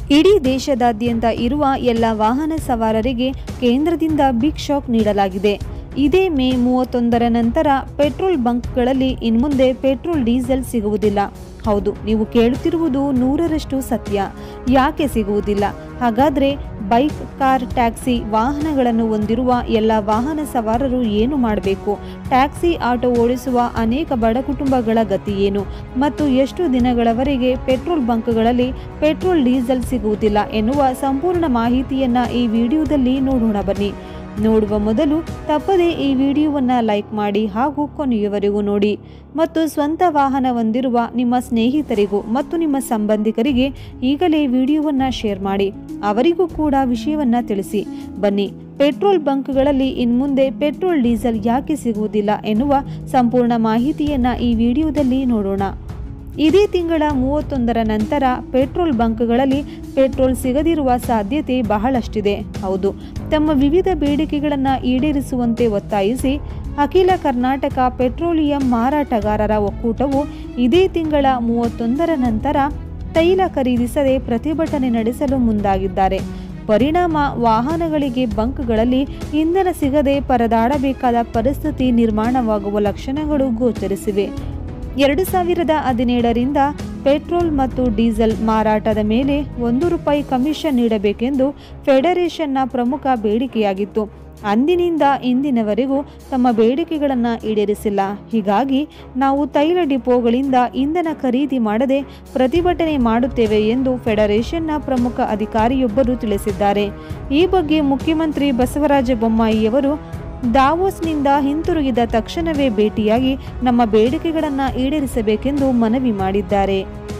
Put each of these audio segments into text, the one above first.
ಇಡೀ ದೇಶದಾದ್ಯಂತ ಇರುವ ಎಲ್ಲ ವಾಹನ ಸವಾರರಿಗೆ ಕೇಂದ್ರದಿಂದ ಬಿಗ್ ಶಾಕ್ ನೀಡಲಾಗಿದೆ ಇದೇ ಮೇ ಮೂವತ್ತೊಂದರ ನಂತರ ಪೆಟ್ರೋಲ್ ಬಂಕ್ಗಳಲ್ಲಿ ಇನ್ಮುಂದೆ ಪೆಟ್ರೋಲ್ ಡೀಸೆಲ್ ಸಿಗುವುದಿಲ್ಲ ಹೌದು ನೀವು ಕೇಳುತ್ತಿರುವುದು ನೂರರಷ್ಟು ಸತ್ಯ ಯಾಕೆ ಸಿಗುವುದಿಲ್ಲ ಹಾಗಾದರೆ ಬೈಕ್ ಕಾರ್ ಟ್ಯಾಕ್ಸಿ ವಾಹನಗಳನ್ನು ಹೊಂದಿರುವ ಎಲ್ಲ ವಾಹನ ಸವಾರರು ಏನು ಮಾಡಬೇಕು ಟ್ಯಾಕ್ಸಿ ಆಟೋ ಓಡಿಸುವ ಅನೇಕ ಬಡ ಕುಟುಂಬಗಳ ಗತಿ ಏನು ಮತ್ತು ಎಷ್ಟು ದಿನಗಳವರೆಗೆ ಪೆಟ್ರೋಲ್ ಬಂಕ್ಗಳಲ್ಲಿ ಪೆಟ್ರೋಲ್ ಡೀಸೆಲ್ ಸಿಗುವುದಿಲ್ಲ ಎನ್ನುವ ಸಂಪೂರ್ಣ ಮಾಹಿತಿಯನ್ನ ಈ ವಿಡಿಯೋದಲ್ಲಿ ನೋಡೋಣ ಬನ್ನಿ ನೋಡುವ ಮೊದಲು ತಪ್ಪದೇ ಈ ವಿಡಿಯೋವನ್ನು ಲೈಕ್ ಮಾಡಿ ಹಾಗೂ ಕೊನೆಯವರೆಗೂ ನೋಡಿ ಮತ್ತು ಸ್ವಂತ ವಾಹನ ಹೊಂದಿರುವ ನಿಮ್ಮ ಸ್ನೇಹಿತರಿಗೂ ಮತ್ತು ನಿಮ್ಮ ಸಂಬಂಧಿಕರಿಗೆ ಈಗಲೇ ವಿಡಿಯೋವನ್ನು ಶೇರ್ ಮಾಡಿ ಅವರಿಗೂ ಕೂಡ ವಿಷಯವನ್ನು ತಿಳಿಸಿ ಬನ್ನಿ ಪೆಟ್ರೋಲ್ ಬಂಕ್ಗಳಲ್ಲಿ ಇನ್ಮುಂದೆ ಪೆಟ್ರೋಲ್ ಡೀಸೆಲ್ ಯಾಕೆ ಸಿಗುವುದಿಲ್ಲ ಎನ್ನುವ ಸಂಪೂರ್ಣ ಮಾಹಿತಿಯನ್ನು ಈ ವಿಡಿಯೋದಲ್ಲಿ ನೋಡೋಣ ಇದೇ ತಿಂಗಳ ಮೂವತ್ತೊಂದರ ನಂತರ ಪೆಟ್ರೋಲ್ ಬಂಕ್ಗಳಲ್ಲಿ ಪೆಟ್ರೋಲ್ ಸಿಗದಿರುವ ಸಾಧ್ಯತೆ ಬಹಳಷ್ಟಿದೆ ಹೌದು ತಮ್ಮ ವಿವಿಧ ಬೇಡಿಕೆಗಳನ್ನು ಈಡೇರಿಸುವಂತೆ ಒತ್ತಾಯಿಸಿ ಅಖಿಲ ಕರ್ನಾಟಕ ಪೆಟ್ರೋಲಿಯಂ ಮಾರಾಟಗಾರರ ಒಕ್ಕೂಟವು ಇದೇ ತಿಂಗಳ ಮೂವತ್ತೊಂದರ ನಂತರ ತೈಲ ಖರೀದಿಸದೆ ಪ್ರತಿಭಟನೆ ನಡೆಸಲು ಮುಂದಾಗಿದ್ದಾರೆ ಪರಿಣಾಮ ವಾಹನಗಳಿಗೆ ಬಂಕ್ಗಳಲ್ಲಿ ಇಂಧನ ಸಿಗದೆ ಪರದಾಡಬೇಕಾದ ಪರಿಸ್ಥಿತಿ ನಿರ್ಮಾಣವಾಗುವ ಲಕ್ಷಣಗಳು ಗೋಚರಿಸಿವೆ ಎರಡು ಸಾವಿರದ ಹದಿನೇಳರಿಂದ ಪೆಟ್ರೋಲ್ ಮತ್ತು ಡೀಸೆಲ್ ಮಾರಾಟದ ಮೇಲೆ ಒಂದು ರೂಪಾಯಿ ಕಮಿಷನ್ ನೀಡಬೇಕೆಂದು ಫೆಡರೇಷನ್ನ ಪ್ರಮುಖ ಬೇಡಿಕೆಯಾಗಿತ್ತು ಅಂದಿನಿಂದ ಇಂದಿನವರೆಗೂ ತಮ್ಮ ಬೇಡಿಕೆಗಳನ್ನು ಈಡೇರಿಸಿಲ್ಲ ಹೀಗಾಗಿ ನಾವು ತೈಲ ಡಿಪೋಗಳಿಂದ ಇಂಧನ ಖರೀದಿ ಮಾಡದೆ ಪ್ರತಿಭಟನೆ ಮಾಡುತ್ತೇವೆ ಎಂದು ಫೆಡರೇಷನ್ನ ಪ್ರಮುಖ ಅಧಿಕಾರಿಯೊಬ್ಬರು ತಿಳಿಸಿದ್ದಾರೆ ಈ ಬಗ್ಗೆ ಮುಖ್ಯಮಂತ್ರಿ ಬಸವರಾಜ ಬೊಮ್ಮಾಯಿಯವರು ದಾವೋಸ್ನಿಂದ ಹಿಂತಿರುಗಿದ ತಕ್ಷಣವೇ ಭೇಟಿಯಾಗಿ ನಮ್ಮ ಬೇಡಿಕೆಗಳನ್ನು ಈಡೇರಿಸಬೇಕೆಂದು ಮನವಿ ಮಾಡಿದ್ದಾರೆ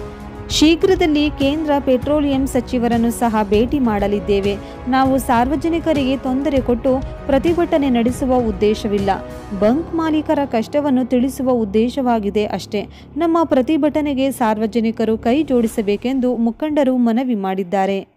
ಶೀಘ್ರದಲ್ಲಿ ಕೇಂದ್ರ ಪೆಟ್ರೋಲಿಯಂ ಸಚಿವರನ್ನು ಸಹ ಭೇಟಿ ಮಾಡಲಿದ್ದೇವೆ ನಾವು ಸಾರ್ವಜನಿಕರಿಗೆ ತೊಂದರೆ ಕೊಟ್ಟು ಪ್ರತಿಭಟನೆ ನಡೆಸುವ ಉದ್ದೇಶವಿಲ್ಲ ಬಂಕ್ ಮಾಲೀಕರ ಕಷ್ಟವನ್ನು ತಿಳಿಸುವ ಉದ್ದೇಶವಾಗಿದೆ ಅಷ್ಟೇ ನಮ್ಮ ಪ್ರತಿಭಟನೆಗೆ ಸಾರ್ವಜನಿಕರು ಕೈ ಜೋಡಿಸಬೇಕೆಂದು ಮುಖಂಡರು ಮನವಿ ಮಾಡಿದ್ದಾರೆ